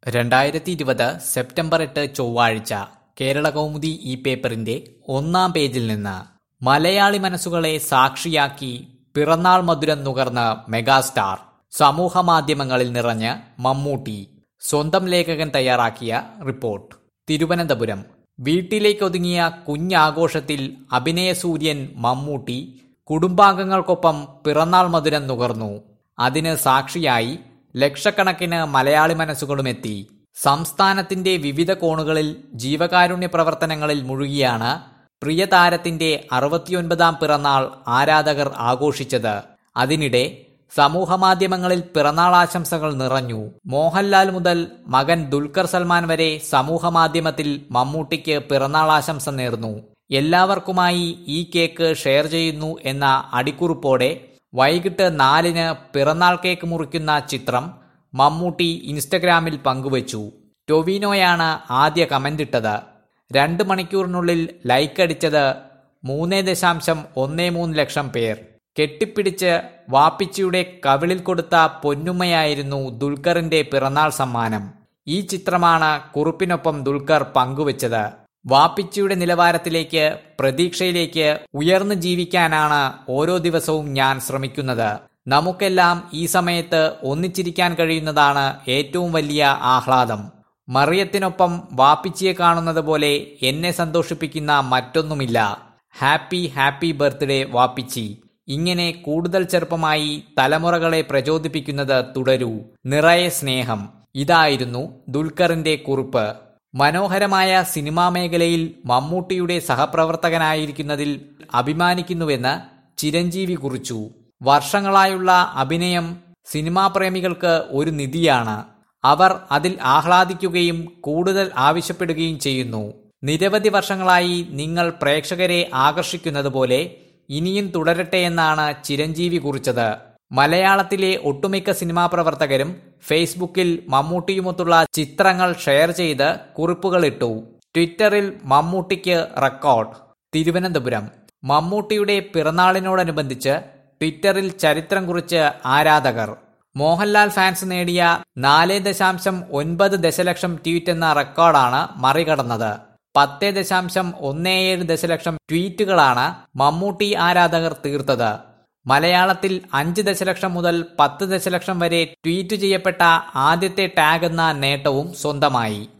രണ്ടായിരത്തി ഇരുപത് സെപ്റ്റംബർ എട്ട് ചൊവ്വാഴ്ച കേരള കൗമുദി ഈ പേപ്പറിന്റെ ഒന്നാം പേജിൽ നിന്ന് മലയാളി മനസ്സുകളെ സാക്ഷിയാക്കി പിറന്നാൾ മധുരം നുകർന്ന് മെഗാസ്റ്റാർ സമൂഹ മാധ്യമങ്ങളിൽ നിറഞ്ഞ് മമ്മൂട്ടി സ്വന്തം ലേഖകൻ തയ്യാറാക്കിയ റിപ്പോർട്ട് തിരുവനന്തപുരം വീട്ടിലേക്കൊതുങ്ങിയ കുഞ്ഞാഘോഷത്തിൽ അഭിനയസൂര്യൻ മമ്മൂട്ടി കുടുംബാംഗങ്ങൾക്കൊപ്പം പിറന്നാൾ മധുരം നുകർന്നു അതിന് സാക്ഷിയായി ലക്ഷക്കണക്കിന് മലയാളി മനസ്സുകളും എത്തി സംസ്ഥാനത്തിന്റെ വിവിധ കോണുകളിൽ ജീവകാരുണ്യ പ്രവർത്തനങ്ങളിൽ മുഴുകിയാണ് പ്രിയ താരത്തിന്റെ അറുപത്തിയൊൻപതാം പിറന്നാൾ ആരാധകർ ആഘോഷിച്ചത് അതിനിടെ സമൂഹമാധ്യമങ്ങളിൽ പിറന്നാൾ ആശംസകൾ നിറഞ്ഞു മോഹൻലാൽ മുതൽ മകൻ ദുൽഖർ സൽമാൻ വരെ സമൂഹമാധ്യമത്തിൽ മമ്മൂട്ടിക്ക് പിറന്നാൾ ആശംസ നേർന്നു എല്ലാവർക്കുമായി ഈ കേക്ക് ഷെയർ ചെയ്യുന്നു എന്ന അടിക്കുറിപ്പോടെ വൈകിട്ട് നാലിന് പിറന്നാൾ കേക്ക് മുറിക്കുന്ന ചിത്രം മമ്മൂട്ടി ഇൻസ്റ്റഗ്രാമിൽ പങ്കുവച്ചു ടൊവിനോയാണ് ആദ്യ കമന്റ് ഇട്ടത് രണ്ട് മണിക്കൂറിനുള്ളിൽ ലൈക്ക് അടിച്ചത് മൂന്ന് ദശാംശം ഒന്നേ മൂന്ന് ലക്ഷം പേർ കെട്ടിപ്പിടിച്ച് വാപ്പിച്ചിയുടെ കവിളിൽ കൊടുത്ത പൊന്നുമ്മയായിരുന്നു ദുൽഖറിന്റെ പിറന്നാൾ സമ്മാനം ഈ ചിത്രമാണ് കുറിപ്പിനൊപ്പം ദുൽഖർ പങ്കുവച്ചത് വാപ്പിച്ചിയുടെ നിലവാരത്തിലേക്ക് പ്രതീക്ഷയിലേക്ക് ഉയർന്നു ജീവിക്കാനാണ് ഓരോ ദിവസവും ഞാൻ ശ്രമിക്കുന്നത് നമുക്കെല്ലാം ഈ സമയത്ത് ഒന്നിച്ചിരിക്കാൻ കഴിയുന്നതാണ് ഏറ്റവും വലിയ ആഹ്ലാദം മറിയത്തിനൊപ്പം വാപ്പിച്ചിയെ കാണുന്നത് പോലെ എന്നെ സന്തോഷിപ്പിക്കുന്ന മറ്റൊന്നുമില്ല ഹാപ്പി ഹാപ്പി ബർത്ത്ഡേ വാപ്പിച്ചി ഇങ്ങനെ കൂടുതൽ ചെറുപ്പമായി തലമുറകളെ പ്രചോദിപ്പിക്കുന്നത് തുടരൂ നിറയെ സ്നേഹം ഇതായിരുന്നു ദുൽഖറിന്റെ കുറിപ്പ് മനോഹരമായ സിനിമാ മേഖലയിൽ മമ്മൂട്ടിയുടെ സഹപ്രവർത്തകനായിരിക്കുന്നതിൽ അഭിമാനിക്കുന്നുവെന്ന് ചിരഞ്ജീവി കുറിച്ചു വർഷങ്ങളായുള്ള അഭിനയം സിനിമാ പ്രേമികൾക്ക് ഒരു നിധിയാണ് അവർ അതിൽ ആഹ്ലാദിക്കുകയും കൂടുതൽ ആവശ്യപ്പെടുകയും ചെയ്യുന്നു നിരവധി വർഷങ്ങളായി നിങ്ങൾ പ്രേക്ഷകരെ ആകർഷിക്കുന്നത് പോലെ ഇനിയും തുടരട്ടെ എന്നാണ് ചിരഞ്ജീവി കുറിച്ചത് മലയാളത്തിലെ ഒട്ടുമിക്ക സിനിമാ പ്രവർത്തകരും ഫേസ്ബുക്കിൽ മമ്മൂട്ടിയുമൊത്തുള്ള ചിത്രങ്ങൾ ഷെയർ ചെയ്ത് കുറിപ്പുകളിട്ടു ട്വിറ്ററിൽ മമ്മൂട്ടിക്ക് റെക്കോർഡ് തിരുവനന്തപുരം മമ്മൂട്ടിയുടെ പിറന്നാളിനോടനുബന്ധിച്ച് ട്വിറ്ററിൽ ചരിത്രം കുറിച്ച് ആരാധകർ മോഹൻലാൽ ഫാൻസ് നേടിയ നാല് ദശാംശം ഒൻപത് ദശലക്ഷം ട്വീറ്റ് എന്ന റെക്കോർഡാണ് മറികടന്നത് പത്ത് ദശാംശം ഒന്ന് ഏഴ് ദശലക്ഷം ട്വീറ്റുകളാണ് മമ്മൂട്ടി ആരാധകർ തീർത്തത് മലയാളത്തിൽ അഞ്ച് ദശലക്ഷം മുതൽ പത്ത് ദശലക്ഷം വരെ ട്വീറ്റ് ചെയ്യപ്പെട്ട ആദ്യത്തെ ടാഗ് എന്ന നേട്ടവും സ്വന്തമായി